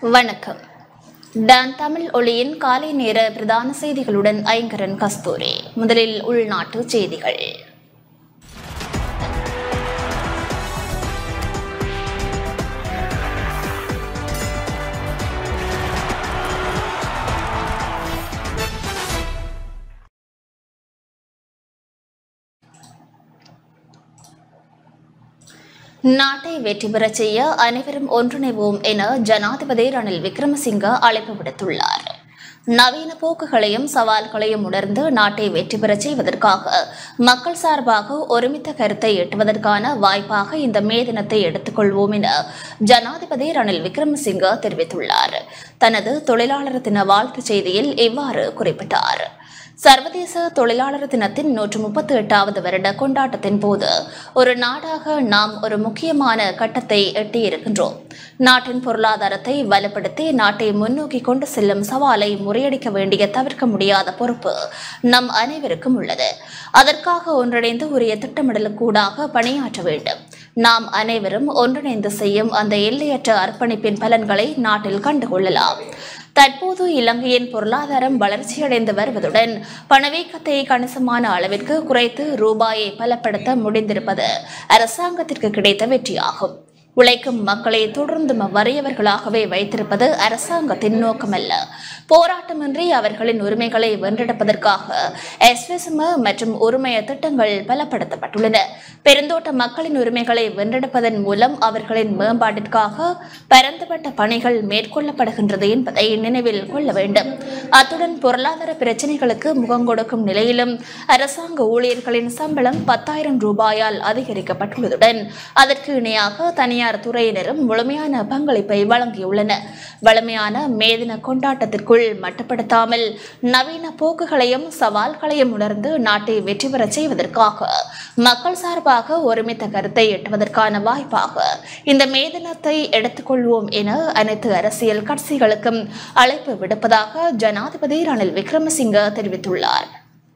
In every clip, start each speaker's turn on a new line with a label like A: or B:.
A: வணக்கம் டான் தமிழ் ஒளியின் காலை நேர பிரதான செய்திகளுடன் ஐங்கரன் கஸ்தூரி முதலில் உள்நாட்டு செய்திகள் நாட்டை வெற்றி பெறச் செய்ய அனைவரும் ஒன்றிணைவோம் என ஜனாதிபதி ரணில் விக்ரமசிங்க அழைப்பு விடுத்துள்ளார் நவீன போக்குகளையும் சவால்களையும் உணர்ந்து நாட்டை வெற்றி பெறச் செய்வதற்காக மக்கள் சார்பாக ஒருமித்த கருத்தை எட்டுவதற்கான வாய்ப்பாக இந்த மே தினத்தை எடுத்துக்கொள்வோம் என ஜனாதிபதி ரணில் விக்ரமசிங்க தெரிவித்துள்ளார் தனது தொழிலாளர் தின வாழ்த்துச் செய்தியில் இவ்வாறு குறிப்பிட்டார் சர்வதேச தொழிலாளர் தினத்தின் நூற்று முப்பத்தி எட்டாவது வருட கொண்டாட்டத்தின் போது ஒரு நாடாக நாம் ஒரு முக்கியமான கட்டத்தை எட்டியிருக்கின்றோம் நாட்டின் பொருளாதாரத்தை வலுப்படுத்தி நாட்டை முன்னோக்கி கொண்டு செல்லும் சவாலை முறியடிக்க வேண்டிய தவிர்க்க முடியாத பொறுப்பு நம் அனைவருக்கும் உள்ளது அதற்காக ஒன்றிணைந்து உரிய திட்டமிடலுக்கூடாக பணியாற்ற வேண்டும் நாம் அனைவரும் ஒன்றிணைந்து செய்யும் அந்த எல்லையற்ற அர்ப்பணிப்பின் பலன்களை நாட்டில் கண்டுகொள்ளலாம் தற்போது இலங்கையின் பொருளாதாரம் வளர்ச்சியடைந்து வருவதுடன் பணவீக்கத்தை கணிசமான அளவிற்கு குறைத்து ரூபாயை பலப்படுத்த முடிந்திருப்பது அரசாங்கத்திற்கு கிடைத்த வெற்றியாகும் உழைக்கும் மக்களை தொடர்ந்து வறியவர்களாகவே வைத்திருப்பது அரசாங்கத்தின் நோக்கமல்ல போராட்டமின்றி அவர்களின் உரிமைகளை வென்றெடுப்பதற்காக எஸ்விசம மற்றும் உரிமைய திட்டங்கள் பலப்படுத்தப்பட்டுள்ளன பெருந்தோட்ட மக்களின் உரிமைகளை வென்றெடுப்பதன் மூலம் அவர்களின் மேம்பாட்டிற்காக பரந்துபட்ட பணிகள் மேற்கொள்ளப்படுகின்றது என்பதை நினைவில் கொள்ள வேண்டும் அத்துடன் பொருளாதார பிரச்சினைகளுக்கு முகம் கொடுக்கும் நிலையிலும் அரசாங்க ஊழியர்களின் சம்பளம் பத்தாயிரம் ரூபாயால் அதிகரிக்கப்பட்டுள்ளதுடன் அதற்கு இணையாக தனியார் துறையினரும் முழுமையான பங்களிப்பை வழங்கியுள்ளனர் வலிமையான மேதின கொண்டாட்டத்திற்குள் மட்டுப்படுத்தாமல் நவீன போக்குகளையும் சவால்களையும் உணர்ந்து நாட்டை வெற்றி பெறச் செய்வதற்காக மக்கள் சார்பாக ஒருமித்த கருத்தை எட்டுவதற்கான வாய்ப்பாக இந்த மேதினத்தை எடுத்துக்கொள்வோம் என அனைத்து அரசியல் கட்சிகளுக்கும் அழைப்பு விடுப்பதாக ஜனாதிபதி ரணில் விக்ரமசிங்க தெரிவித்துள்ளார்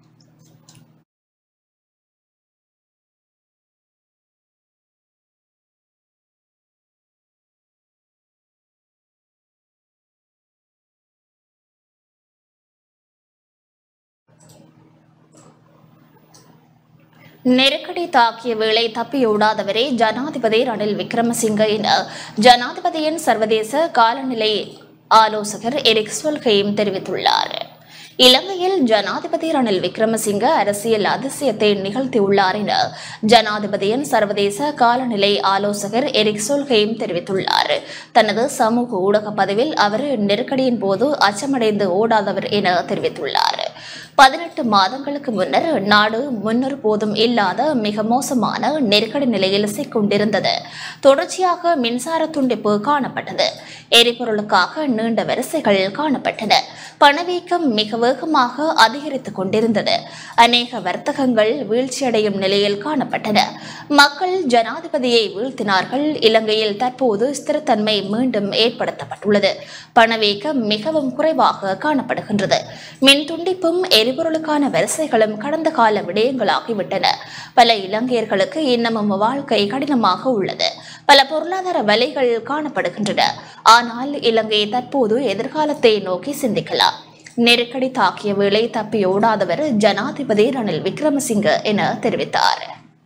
A: நெருக்கடி தாக்கிய வேளை தப்பியோடாதவரே ஜனாதிபதி ரணில் விக்ரமசிங்க என ஜனாதிபதியின் சர்வதேச காலநிலை ஆலோசகர் எரிக் சொல்கையும் தெரிவித்துள்ளார் இலங்கையில் ஜனாதிபதி ரணில் விக்ரமசிங்க அரசியல் அதிசயத்தை நிகழ்த்தியுள்ளார் என ஜனாதிபதியின் சர்வதேச காலநிலை ஆலோசகர் எரிக் சொல்கையும் தெரிவித்துள்ளார் தனது சமூக ஊடக பதிவில் அவர் நெருக்கடியின் போது அச்சமடைந்து ஓடாதவர் என தெரிவித்துள்ளார் பதினெட்டு மாதங்களுக்கு முன்னர் நாடு முன்னொரு போதும் இல்லாத மிக மோசமான நெருக்கடி நிலையில் சிக்கொண்டிருந்தது தொடர்ச்சியாக மின்சார துண்டிப்பு காணப்பட்டது எரிபொருளுக்காக நீண்ட வரிசைகள் காணப்பட்டன பணவீக்கம் மிக வேகமாக அதிகரித்துக் கொண்டிருந்தது அநேக வர்த்தகங்கள் வீழ்ச்சியடையும் நிலையில் காணப்பட்டன மக்கள் ஜனாதிபதியை வீழ்த்தினார்கள் இலங்கையில் தற்போது ஸ்திரத்தன்மை மீண்டும் ஏற்படுத்தப்பட்டுள்ளது பணவீக்கம் மிகவும் குறைவாக காணப்படுகின்றது மின் துண்டிப்பும் எரிபொருளுக்கான வரிசைகளும் கடந்த கால விடயங்களாகிவிட்டன பல இலங்கையர்களுக்கு இன்னமும் வாழ்க்கை கடினமாக உள்ளது பல பொருளாதார வலைகள் காணப்படுகின்றன ஆனால் இலங்கை தற்போது எதிர்காலத்தை நோக்கி சிந்திக்கலாம் நெருக்கடி தாக்கிய வேளை தப்பியோடாதவர் ஜனாதிபதி ரணில் விக்ரமசிங்க என தெரிவித்தார்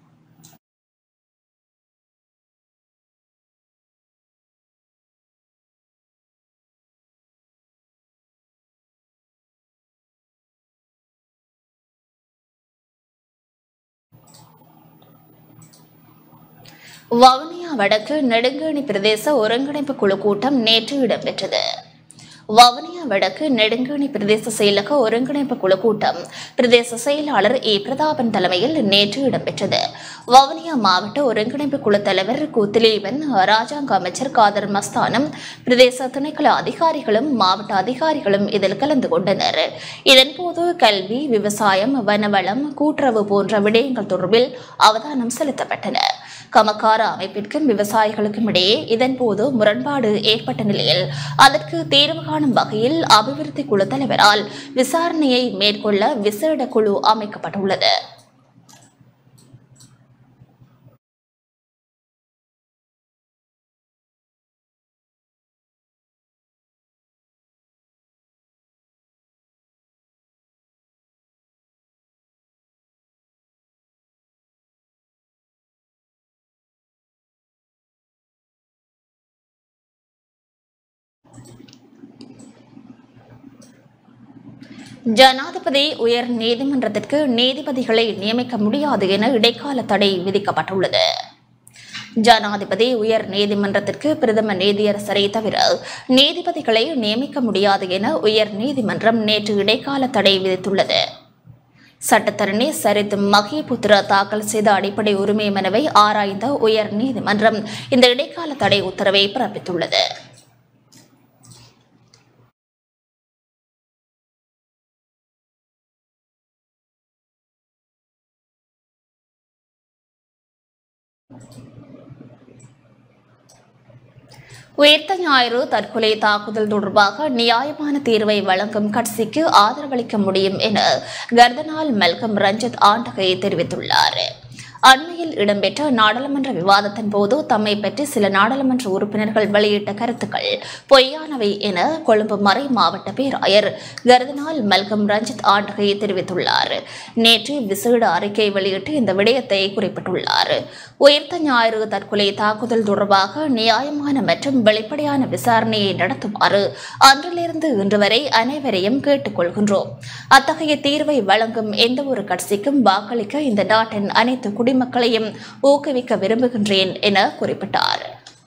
A: வவுனியா வடக்கு நெடுங்கேணி பிரதேச ஒருங்கிணைப்பு குழு கூட்டம் நேற்று இடம்பெற்றது வவுனியா வடக்கு நெடுங்கேணி பிரதேச செயலக ஒருங்கிணைப்பு குழு கூட்டம் பிரதேச செயலாளர் ஏ பிரதாபன் தலைமையில் நேற்று இடம்பெற்றது வவுனியா மாவட்ட ஒருங்கிணைப்பு குழு தலைவர் கூத்திலீவன் ராஜாங்க அமைச்சர் காதர் மஸ்தானம் பிரதேச திணைக்கள அதிகாரிகளும் மாவட்ட அதிகாரிகளும் இதில் கலந்து கொண்டனர் இதன்போது கல்வி விவசாயம் வனவளம் கூட்டுறவு போன்ற விடயங்கள் தொடர்பில் அவதானம் செலுத்தப்பட்டன கமக்கார அமைப்பிற்கும் விவசாயிகளுக்கும் இடையே இதன்போது முரண்பாடு ஏற்பட்ட நிலையில் அதற்கு தீர்வு காணும் வகையில் அபிவிருத்தி குழு தலைவரால் விசாரணையை மேற்கொள்ள விசேட குழு அமைக்கப்பட்டுள்ளது ஜனாதிபதி உயர் நீதிமன்றத்திற்கு நீதிபதிகளை நியமிக்க முடியாது என இடைக்கால தடை விதிக்கப்பட்டுள்ளது ஜனாதிபதி உயர் நீதிமன்றத்திற்கு பிரதம நீதியரசரை தவிர நீதிபதிகளை நியமிக்க முடியாது என உயர் நீதிமன்றம் நேற்று இடைக்கால தடை விதித்துள்ளது சட்டத்தரணி சரித் மகிபுத்திர தாக்கல் செய்த அடிப்படை உரிமை மனுவை ஆராய்ந்த உயர் நீதிமன்றம் இந்த இடைக்கால தடை உத்தரவை பிறப்பித்துள்ளது உயிர்த்த ஞாயிறு தற்கொலை தாக்குதல் தொடர்பாக நியாயமான தீர்வை வழங்கும் கட்சிக்கு ஆதரவளிக்க முடியும் என கர்தனால் மெல்கம் ரஞ்சித் ஆண்டகை தெரிவித்துள்ளார் அண்மையில் இடம்பெற்ற நாடாளுமன்ற விவாதத்தின் போது தம்மை பற்றி சில நாடாளுமன்ற உறுப்பினர்கள் வெளியிட்ட கருத்துக்கள் பொய்யானவை என கொழும்பு மறை மாவட்ட பேராயர் கர்தனால் மெல்கம் ரஞ்சித் ஆண்டகை தெரிவித்துள்ளார் நேற்று விசேட அறிக்கை வெளியிட்டு இந்த விடயத்தை குறிப்பிட்டுள்ளார் உயிர்த்த ஞாயிறு தற்கொலை தாக்குதல் தொடர்பாக நியாயமான மற்றும் வெளிப்படையான விசாரணையை நடத்துமாறு அன்றிலிருந்து இன்று வரை அனைவரையும் கேட்டுக்கொள்கின்றோம் அத்தகைய தீர்வை வழங்கும் எந்த ஒரு கட்சிக்கும் வாக்களிக்க இந்த நாட்டின் அனைத்து குடிமக்களையும் ஊக்குவிக்க விரும்புகின்றேன் என குறிப்பிட்டார்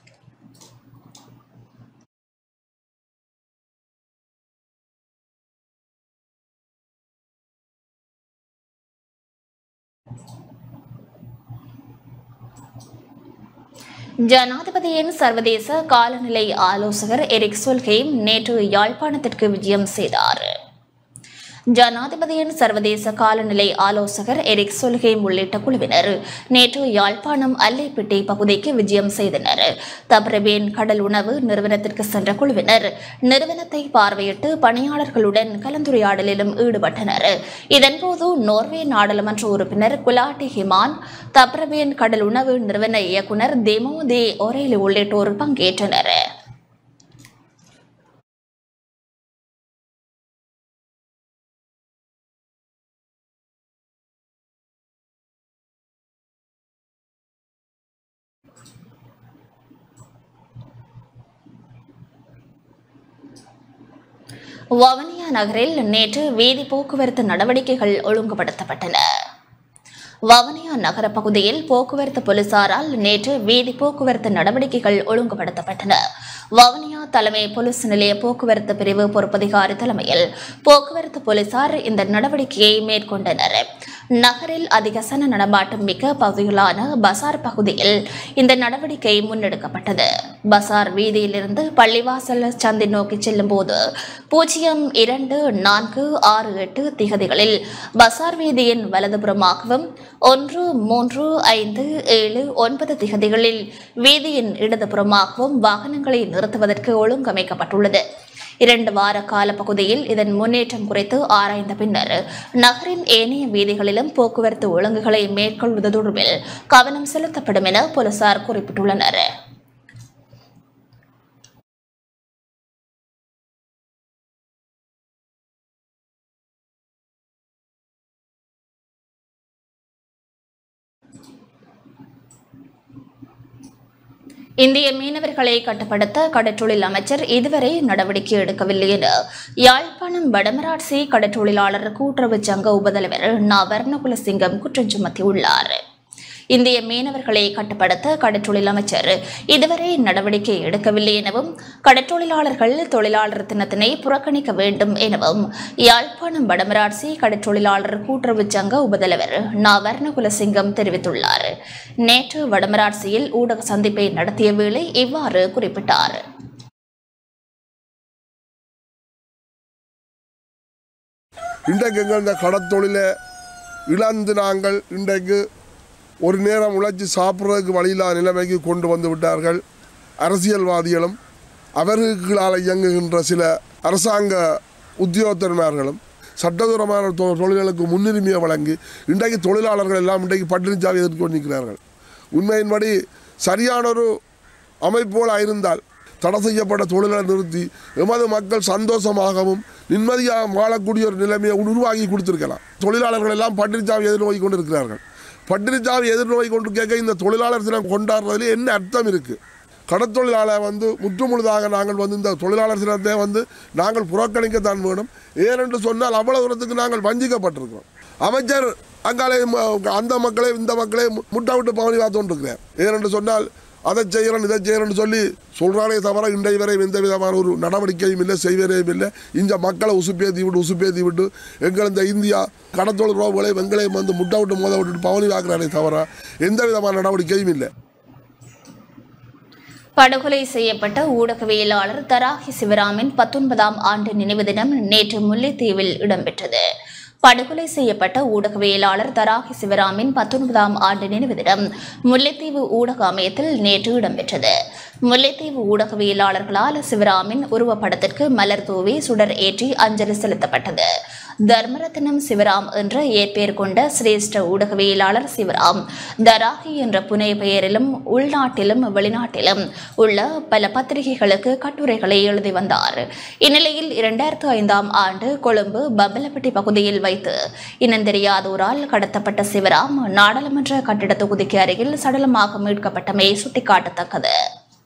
A: ஜனாதிபதியின் சர்வதேச காலநிலை ஆலோசகர் எரிக் சொல்கேம் நேற்று யாழ்ப்பாணத்திற்கு விஜயம் செய்தார் ஜனாதிபதியின் சர்வதேச காலநிலை ஆலோசகர் எரிக் சொல்கேம் உள்ளிட்ட குழுவினர் நேற்று யாழ்ப்பாணம் அல்லைப்பிட்டி பகுதிக்கு விஜயம் செய்தனர் தப்ரபேன் கடல் உணவு நிறுவனத்திற்கு சென்ற குழுவினர் நிறுவனத்தை பார்வையிட்டு பணியாளர்களுடன் கலந்துரையாடலிலும் ஈடுபட்டனர் இதன்போது நோர்வே நாடாளுமன்ற உறுப்பினர் குலாட்டி ஹிமான் தப்ரபேன் கடல் உணவு நிறுவன இயக்குனர் தெமோ தே ஒரேலி உள்ளிட்டோர் பங்கேற்றனர் வவனியா நகரில் நேற்று வீதி போக்குவரத்து நடவடிக்கைகள் ஒழுங்குபடுத்தப்பட்டன வவனியா நகர பகுதியில் போக்குவரத்து போலீசாரால் நேற்று வீதி போக்குவரத்து நடவடிக்கைகள் ஒழுங்குபடுத்தப்பட்டன வவனியா தலைமை போலீஸ் நிலைய போக்குவரத்து பிரிவு பொறுப்பதிகாரி தலைமையில் போக்குவரத்து போலீசார் இந்த நடவடிக்கையை மேற்கொண்டனர் நகரில் அதிக சன நடமாட்டம் மிக்க பகுதிகளான பசார் பகுதியில் இந்த நடவடிக்கை முன்னெடுக்கப்பட்டது பசார் வீதியிலிருந்து பள்ளிவாசல் சந்தை நோக்கி செல்லும் போது பூஜ்ஜியம் இரண்டு நான்கு ஆறு எட்டு திகதிகளில் பசார் வீதியின் வலதுபுறமாகவும் ஒன்று மூன்று ஐந்து ஏழு ஒன்பது திகதிகளில் வீதியின் இடதுபுறமாகவும் வாகனங்களை நிறுத்துவதற்கு ஒழுங்கமைக்கப்பட்டுள்ளது இரண்டு வார கால பகுதியில் இதன் முன்னேற்றம் குறித்து ஆராய்ந்த பின்னர் நகரின் ஏனைய வீதிகளிலும் போக்குவரத்து ஒழுங்குகளை மேற்கொள்வது தொடர்பில் கவனம் செலுத்தப்படும் என போலீசார் குறிப்பிட்டுள்ளனர் இந்திய மீனவர்களை கட்டுப்படுத்த கடற்றொழில் அமைச்சர் இதுவரை நடவடிக்கை எடுக்கவில்லை என யாழ்ப்பாணம் வடமராட்சி கடற்றொழிலாளர் கூட்டுறவு சங்க உபதலைவர் ந வர்ணகுலசிங்கம் குற்றம் சுமத்தியுள்ளார் இந்திய மீனவர்களை கட்டுப்படுத்த கடற்றொழில் அமைச்சர் இதுவரை நடவடிக்கை எடுக்கவில்லை எனவும் கடற்றொழிலாளர்கள் தொழிலாளர் தினத்தினை புறக்கணிக்க வேண்டும் எனவும் யாழ்ப்பாணம் வடமராட்சி கடற்றொழிலாளர் கூட்டுறவு சங்க உபதலைவர் ந வர்ணகுலசிங்கம் தெரிவித்துள்ளார் நேற்று வடமராட்சியில் ஊடக சந்திப்பை நடத்திய வேளை இவ்வாறு குறிப்பிட்டார்
B: இன்றைக்கு எங்கள் இந்த கடத்தொழிலை இழந்து நாங்கள் இன்றைக்கு ஒரு நேரம் உழைச்சி சாப்பிட்றதுக்கு வழியில்லாத நிலைமைக்கு கொண்டு வந்து விட்டார்கள் அரசியல்வாதிகளும் அவர்களால் இயங்குகின்ற சில அரசாங்க உத்தியோகத்தன்மார்களும் சட்டதூரமான தொ- தொழில்களுக்கு முன்னுரிமையை வழங்கி இன்றைக்கு தொழிலாளர்கள் எல்லாம் இன்றைக்கு பட்டினிச்சாவை எதிர்கொண்டு நிற்கிறார்கள் உண்மையின்படி சரியான ஒரு அமைப்போல இருந்தால் தடை செய்யப்பட்ட தொழிலை நிறுத்தி எமது மக்கள் சந்தோஷமாகவும் நிம்மதியாக வாழக்கூடிய ஒரு நிலைமையை உருவாக்கி கொடுத்திருக்கலாம் தொழிலாளர்கள் எல்லாம் பட்டினிச்சாவை எதிர்நோக்கி கொண்டு இருக்கிறார்கள் பட்டினிச்சாவை எதிர்நோக்கி கொண்டு கேட்க இந்த தொழிலாளர் தினம் கொண்டாடுறதுல என்ன அர்த்தம் இருக்குது கடத்தொழிலாளர் வந்து முற்றுமுழுதாக நாங்கள் வந்து இந்த தொழிலாளர் சிலத்தை வந்து நாங்கள் புறக்கணிக்கத்தான் வேணும் ஏனென்று சொன்னால் அவ்வளவு தூரத்துக்கு நாங்கள் வஞ்சிக்கப்பட்டிருக்கிறோம் அமைச்சர் அங்காலே ம- அந்த மக்களே இந்த மக்களே மு- முட்டை விட்டு பவனி பார்த்து கொண்டிருக்கிறேன் ஏனென்று சொன்னால் அதை செய்கிறேன் இதை செய்கிறேன்னு சொல்லி சொல்கிறானே தவிர இன்றைய வரை எந்த விதமான ஒரு நடவடிக்கையும் இல்லை செய்வதையும் இல்லை இந்த மக்களை உசுப்பேத்தி விட்டு உசுப்பேத்தி விட்டு எங்கள் இந்த இந்தியா கடத்தொழில் ரோவுகளை வெங்களையும் வந்து முட்டை விட்டு மோத விட்டுட்டு பவனி வாக்குறானே தவிர எந்த விதமான நடவடிக்கையும் இல்லை
A: படுகொலை செய்யப்பட்ட ஊடகவியலாளர் தராகி சிவராமின் பத்தொன்பதாம் ஆண்டு நினைவு தினம் நேற்று முல்லைத்தீவில் இடம்பெற்றது படுகொலை செய்யப்பட்ட ஊடகவியலாளர் தராகி சிவராமின் பத்தொன்பதாம் ஆண்டு நினைவு தினம் முல்லைத்தீவு ஊடக அமையத்தில் நேற்று இடம்பெற்றது முல்லைத்தீவு ஊடகவியலாளர்களால் சிவராமின் உருவப்படத்திற்கு மலர் தூவி சுடர் ஏற்றி அஞ்சலி செலுத்தப்பட்டது தர்மரத்னம் சிவராம் என்ற ஏற்பெயர் கொண்ட சிரேஷ்ட ஊடகவியலாளர் சிவராம் தராகி என்ற புனை பெயரிலும் உள்நாட்டிலும் வெளிநாட்டிலும் உள்ள பல பத்திரிகைகளுக்கு கட்டுரைகளை எழுதி வந்தார் இந்நிலையில் இரண்டாயிரத்து ஐந்தாம் ஆண்டு கொழும்பு பம்பலப்பட்டி பகுதியில் வைத்து இனந்தெரியாதோரால் கடத்தப்பட்ட சிவராம் நாடாளுமன்ற கட்டிட தொகுதிக்கு அருகில் சடலமாக மீட்கப்பட்டமை சுட்டிக்காட்டத்தக்கது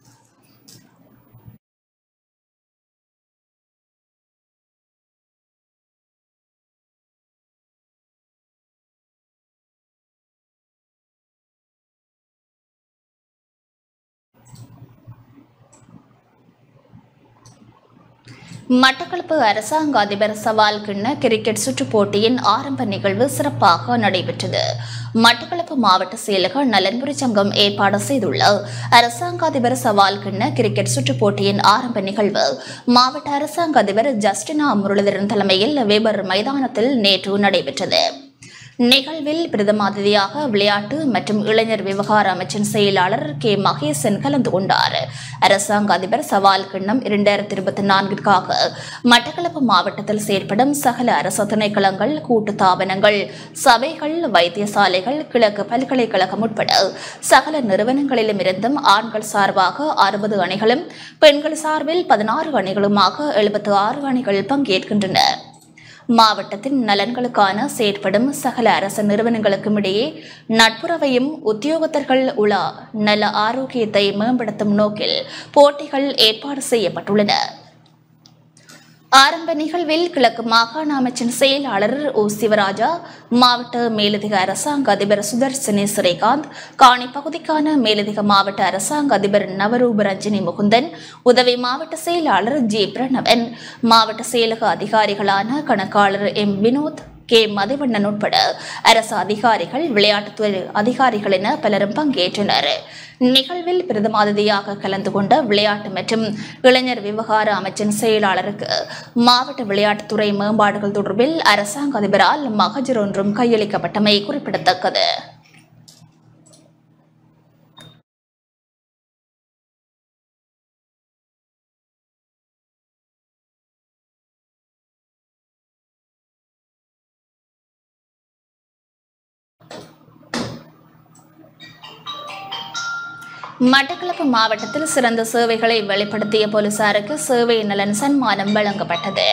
A: மட்டக்களப்பு அரசாங்க அதிபர் சவால் கிண்ண கிரிக்கெட் சுற்றுப் போட்டியின் ஆரம்ப நிகழ்வு சிறப்பாக நடைபெற்றது மட்டக்களப்பு மாவட்ட செயலக நலன்புரி சங்கம் ஏற்பாடு செய்துள்ள அரசாங்க அதிபர் சவால் கிண்ண கிரிக்கெட் சுற்றுப் போட்டியின் ஆரம்ப நிகழ்வு மாவட்ட அரசாங்க அதிபர் ஜஸ்டினா முரளிதரன் தலைமையில் வேபர் மைதானத்தில் நேற்று நடைபெற்றது நிகழ்வில் பிரதம அதிதியாக விளையாட்டு மற்றும் இளைஞர் விவகார அமைச்சின் செயலாளர் கே மகேசன் கலந்து கொண்டார் அரசாங்க அதிபர் சவால் கிண்ணம் இரண்டாயிரத்தி இருபத்தி நான்கிற்காக மட்டக்களப்பு மாவட்டத்தில் செயற்படும் சகல அரசு திணைக்களங்கள் கூட்டு தாபனங்கள் சபைகள் வைத்தியசாலைகள் கிழக்கு பல்கலைக்கழகம் உட்பட சகல நிறுவனங்களிலுமிருந்தும் ஆண்கள் சார்பாக அறுபது அணிகளும் பெண்கள் சார்பில் பதினாறு அணிகளுமாக எழுபத்து ஆறு அணிகள் பங்கேற்கின்றன மாவட்டத்தின் நலன்களுக்கான செயற்படும் சகல அரசு நிறுவனங்களுக்கும் இடையே நட்புறவையும் உத்தியோகத்தர்கள் உள்ள நல ஆரோக்கியத்தை மேம்படுத்தும் நோக்கில் போட்டிகள் ஏற்பாடு செய்யப்பட்டுள்ளன ஆரம்ப நிகழ்வில் கிழக்கு மாகாண அமைச்சின் செயலாளர் ஓ சிவராஜா மாவட்ட மேலதிக அரசாங்க அதிபர் சுதர்சனி ஸ்ரீகாந்த் காணி பகுதிக்கான மேலதிக மாவட்ட அரசாங்க அதிபர் நவரூப ரஞ்சினி முகுந்தன் உதவி மாவட்ட செயலாளர் ஜி பிரணவன் மாவட்ட செயலக அதிகாரிகளான கணக்காளர் எம் வினோத் கே மதிவண்ணன் உட்பட அரசு அதிகாரிகள் விளையாட்டுத்துறை அதிகாரிகள் என பலரும் பங்கேற்றனர் நிகழ்வில் பிரதம அதிதியாக கலந்து கொண்ட விளையாட்டு மற்றும் இளைஞர் விவகார அமைச்சின் செயலாளருக்கு மாவட்ட விளையாட்டுத்துறை மேம்பாடுகள் தொடர்பில் அரசாங்க அதிபரால் மகஜர் ஒன்றும் கையளிக்கப்பட்டமை குறிப்பிடத்தக்கது மட்டக்களப்பு மாவட்டத்தில் சிறந்த சேவைகளை வெளிப்படுத்திய போலீசாருக்கு சேவை நலன் சன்மானம் வழங்கப்பட்டது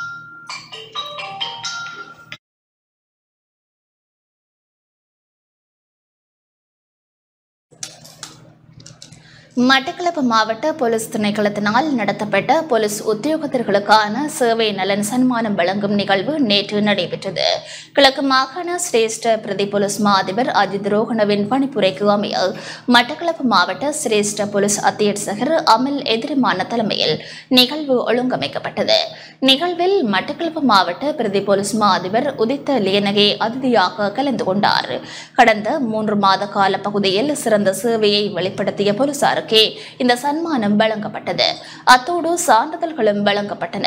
A: மட்டக்களப்பு மாவட்ட போலீஸ் திணைக்களத்தினால் நடத்தப்பட்ட போலீஸ் உத்தியோகத்தர்களுக்கான சேவை நலன் சன்மானம் வழங்கும் நிகழ்வு நேற்று நடைபெற்றது கிழக்கு மாகாண சிரேஷ்ட பிரதி போலீஸ் மா அதிபர் அஜித் ரோகணவின் பணிப்புரைக்கு அமைய மட்டக்களப்பு மாவட்ட சிரேஷ்ட போலீஸ் அத்தியட்சகர் அமல் எதிரிமான தலைமையில் நிகழ்வு ஒழுங்கமைக்கப்பட்டது நிகழ்வில் மட்டக்களப்பு மாவட்ட பிரதி போலீஸ் மா அதிபர் உதித்த லியனகே அதிதியாக கலந்து கொண்டார் கடந்த மூன்று மாத கால பகுதியில் சிறந்த சேவையை வெளிப்படுத்திய போலீசாருக்கே இந்த சன்மானம் வழங்கப்பட்டது அத்தோடு சான்றிதழ்களும் வழங்கப்பட்டன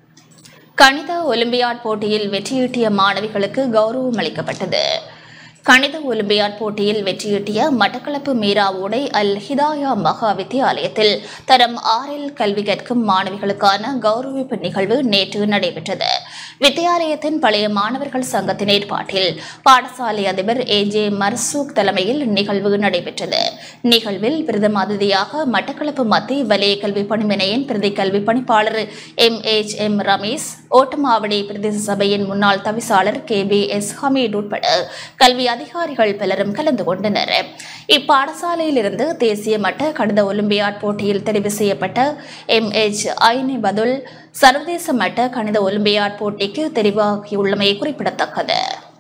A: கணித ஒலிம்பியாட் போட்டியில் வெற்றியீட்டிய மாணவிகளுக்கு கௌரவம் அளிக்கப்பட்டது கணித ஒலிம்பியாட் போட்டியில் வெற்றியீட்டிய மட்டக்களப்பு மீரா உடை அல் ஹிதாயா மகா வித்தியாலயத்தில் தரம் ஆறில் கல்வி கற்கும் மாணவிகளுக்கான கௌரவிப்பு நிகழ்வு நேற்று நடைபெற்றது வித்தியாலயத்தின் பழைய மாணவர்கள் சங்கத்தின் ஏற்பாட்டில் பாடசாலை அதிபர் ஏ ஜே மர்சூக் தலைமையில் நிகழ்வு நடைபெற்றது நிகழ்வில் பிரதம அதிதியாக மட்டக்களப்பு மத்திய வலய கல்வி பணிமனையின் பிரதி கல்வி பணிப்பாளர் M H M Ramesh Ottamavadi பிரதேச சபையின் முன்னாள் தவிசாளர் கே பி எஸ் ஹமீட் உட்பட கல்வி அதிகாரிகள் பலரும் கலந்து கொண்டனர் இப்பாடசாலையிலிருந்து தேசிய மட்ட கணித ஒலிம்பியாட் போட்டியில் தெரிவு செய்யப்பட்ட எம் எச் ஐனி பதுல் சர்வதேச மட்ட கணித ஒலிம்பியாட் போட்டிக்கு தெரிவாகியுள்ளமை குறிப்பிடத்தக்கது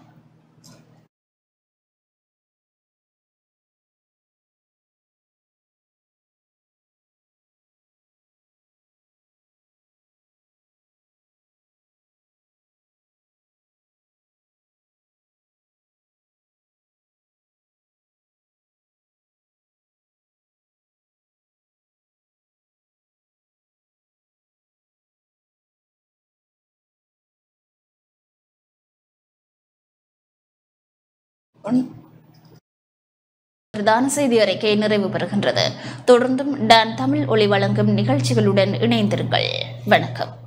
A: பிரதான செய்தி அறிக்கை நிறைவு பெறுகின்றது தொடர்ந்தும் டான் தமிழ் ஒளி வழங்கும் நிகழ்ச்சிகளுடன் இணைந்திருங்கள் வணக்கம்